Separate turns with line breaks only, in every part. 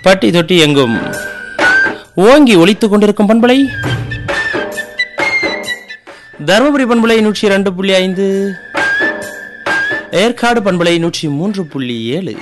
பட்டி தொட்டி எங்கும் ஓங்கி ஒலித்துக் கொண்டிருக்கும் பண்பலை தருமபுரி பண்பலை நூற்றி இரண்டு புள்ளி ஐந்து ஏற்காடு பண்பலை நூற்றி மூன்று புள்ளி ஏழு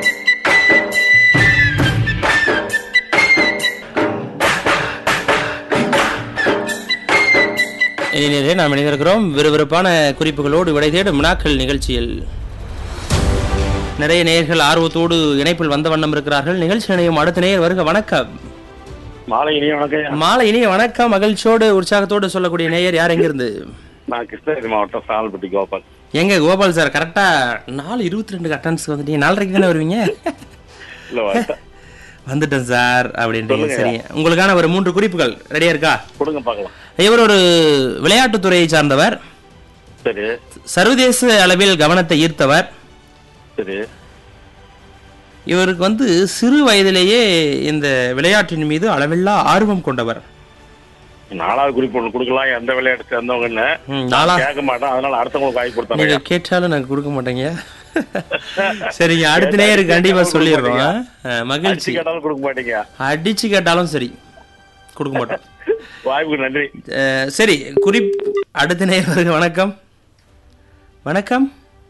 இனிநேரே நாம் இணைந்திருக்கிறோம் விறுவிறுப்பான குறிப்புகளோடு விடை தேடும் வினாக்கள் நிகழ்ச்சியில் நிறைய நேயர்கள் ஆர்வத்தோடு இணைப்பில் வந்த வண்ணம் இருக்கிறார்கள் நிகழ்ச்சி நிலையம் அடுத்த நேயர் வருக வணக்கம்
மாலை இனிய வணக்கம்
மாலை இனிய வணக்கம் மகிழ்ச்சியோடு உற்சாகத்தோடு சொல்லக்கூடிய நேயர் யார் எங்கிருந்து
நான் கிருஷ்ணகிரி மாவட்டம் சால்பட்டி கோபால்
எங்க கோபால் சார் கரெக்டா நாலு இருபத்தி ரெண்டு அட்டன்ஸ் வந்துட்டீங்க நாலரைக்கு தானே வருவீங்க
இல்ல வ-
வந்துட்டேன் சார் அப்படின்றீங்க
சொல்லுங்க.
சரி உங்களுக்கான ஒரு மூன்று குறிப்புகள் ரெடியா இருக்கா
கொடுங்க பார்க்கலாம்
இவர் ஒரு விளையாட்டுத் துறையை சார்ந்தவர்
சரி
சர்வதேச அளவில் கவனத்தை ஈர்த்தவர்
சரி
இவருக்கு வந்து சிறு வயதிலேயே இந்த விளையாட்டின் மீது அளவில்லா ஆர்வம் கொண்டவர்
நாலாவது குறிப்பு ஒன்று கொடுக்கலாம் எந்த விளையாட்டு சேர்ந்தவங்கன்னு
ம், நாலா
கேட்க மாட்டேன் அதனால அடுத்தவங்களுக்கு வாங்கி கொடுத்தாங்க
நீங்க கேட்டாலும் நான் கொடுக்க மாட்டேங்க சரிங்க அடுத்த நேருக்கு கண்டிப்பா சொல்லிடுறோம் ஆ,
அடிச்சு
மகிழ்ச்சி
கேட்டாலும் கொடுக்க மாட்டீங்க
அடிச்சு கேட்டாலும் சரி கொடுக்க மாட்டோம்
வாய்ப்புக்கு நன்றி
அஹ், சரி குறிப் அடுத்த நேயர் வருக வணக்கம் வணக்கம்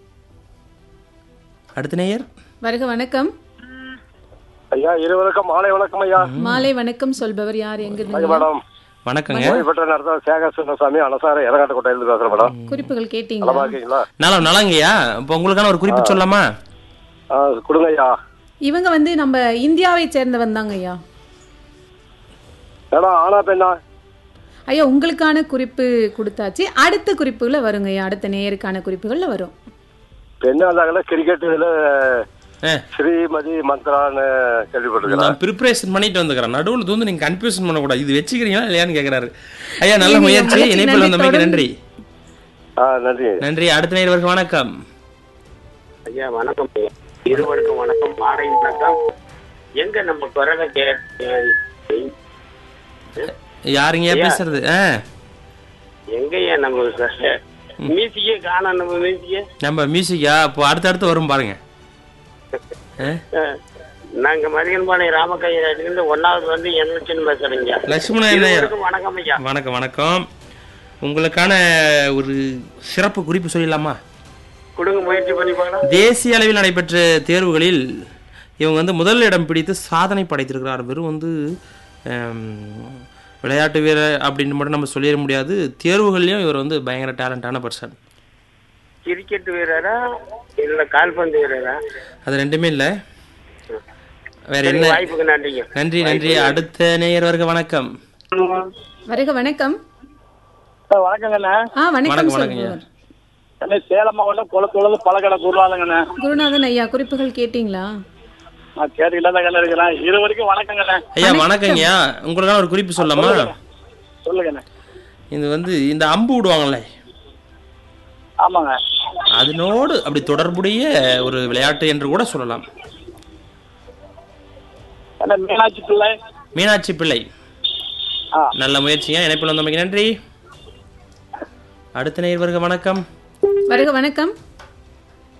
அடுத்த நேயர்
வருக வணக்கம்
ஐயா இருவருக்கும் மாலை வணக்கம் ஐயா
மாலை வணக்கம் சொல்பவர் யார் எங்க
ஐயா
இருந்து
மேடம்
வணக்கங்க
ஓய்வு பெற்ற நடத்த சேகர் சுந்தரசாமி அலசார இறங்காட்டு கோட்டையிலிருந்து பேசுறேன் மேடம்
குறிப்புகள்
நலமா
கேட்டீங்களா
இருக்கீங்களா
நலம் நலங்கய்யா இப்போ உங்களுக்கான ஒரு குறிப்பு சொல்லலாமா
ஆ, கொடுங்க ஐயா
இவங்க வந்து நம்ம இந்தியாவை சேர்ந்தவன் தாங்க ஐயா
மேடம் ஆனா பெண்ணா
ஐயா உங்களுக்கான குறிப்பு கொடுத்தாச்சு அடுத்த குறிப்புகளை வருங்க ஐயா அடுத்த நேயருக்கான குறிப்புகள்ல வரும்
பெண்ணா இருந்தாங்களா கிரிக்கெட் இதுல
ஆ,
ஸ்ரீமதி மந்த்ரான்னு கேள்விப்பட்டிருக்கிறேன்
நான் ப்ரிப்பரேஷன் பண்ணிட்டு வந்துக்கிறேன் நடுவில் வந்து நீங்க கன்ஃபியூஷன் பண்ணக்கூடாது இது வச்சுக்கிறீங்களா இல்லையான்னு கேட்குறாரு ஐயா நல்ல
நீங்க
முயற்சி
உங்களுக்கு
இணைப்பில் வந்தமைக்கு
நன்றி,
நன்றி
ஆ நன்றி
நன்றி அடுத்த நேயர் வருக வணக்கம்
ஐயா வணக்கம் ஐயா. இருவருக்கும் வணக்கம் மாலை வணக்கம் எங்க நம்ம குரலை கே
யாருங்க
ஐயா.
பேசுறது ஆ
எங்கய்யா நம்ம மியூசிக்கே காணோம் நம்ம மியூசிக்கே
நம்ம மியூசிக்கா இப்போ அடுத்தடுத்து வரும் பாருங்க ஆ?
நாங்க மரியன்பாளையம் ராமக்கையிலிருந்து ஒன்னாவது வந்து எண்ணூச்சின்னு பேசுறீங்க
லட்சுமணன் ஐயா
இருவருக்கும் வணக்கம் ஐயா
வணக்கம் வணக்கம் உங்களுக்கான ஒரு சிறப்பு குறிப்பு சொல்லிடலாமா
கொடுங்க முயற்சி பண்ணி பார்க்கலாம்
தேசிய அளவில் நடைபெற்ற தேர்வுகளில் இவங்க வந்து முதல் இடம் பிடித்து சாதனை படைத்திருக்கிறார் வெறும் வந்து ஆம், விளையாட்டு வீரர் அப்படின்னு மட்டும் நம்ம சொல்லிட முடியாது தேர்வுகள்லையும் இவர் வந்து பயங்கர டேலண்டான பர்சன்
கிரிக்கெட் வீரரா இல்ல கால்பந்து வீரரா
அது ரெண்டுமே இல்லை வேற
சரி,
என்ன
வாய்ப்புக்கு நன்றிங்க
நன்றி நன்றி அடுத்த நேயர் வருக வணக்கம்
வருக வணக்கம்
வணக்கங்கண்ணா
ஆ வணக்கம்
வணக்கம், வணக்கம்யா.
சொல்பவர்
சேலம் மாவட்டம் குளத்தூர்ல பழக்கடை கூறுவாங்கண்ணா
குருநாதன் ஐயா குறிப்புகள் கேட்டீங்களா
நான் கேட்டுக்கிட்டே தான் இருக்கிறேன் இருவருக்கும் வணக்கங்கண்ணா
ஐயா வணக்கங்கய்யா உங்களுக்கான ஒரு குறிப்பு சொல்லலாமா
சொல்லுங்கண்ணா
இது வந்து இந்த அம்பு விடுவாங்கல்ல
ஆமாங்க
அதனோடு அப்படி தொடர்புடைய ஒரு விளையாட்டு என்று கூட சொல்லலாம்
என்ன மீனாட்சி பிள்ளை
மீனாட்சி பிள்ளை
ஆ.
நல்ல முயற்சிங்க இணைப்பில் வந்தமைக்கு நன்றி அடுத்த நேயர் வருக வணக்கம்
வருக வணக்கம்